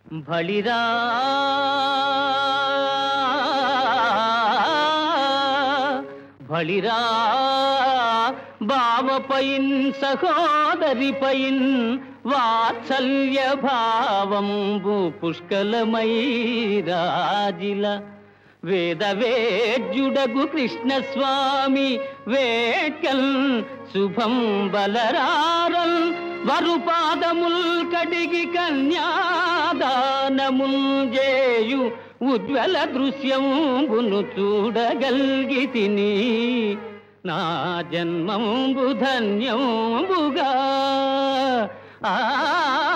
బళిరా బళిరా బావపైన్ సహోదరిపైన్ వాత్సల్య భావంబు పుష్కలమై రాజిల వేద వేద్యుడగు కృష్ణస్వామి వేట్కల్ శుభం బలరారల్ వరుపాదముల్ కడిగి కన్యాదానముల్ చేయు ఉజ్వల దృశ్యంబును చూడగల్గి తిని నా జన్మంబు ధన్యంబుగా ఆ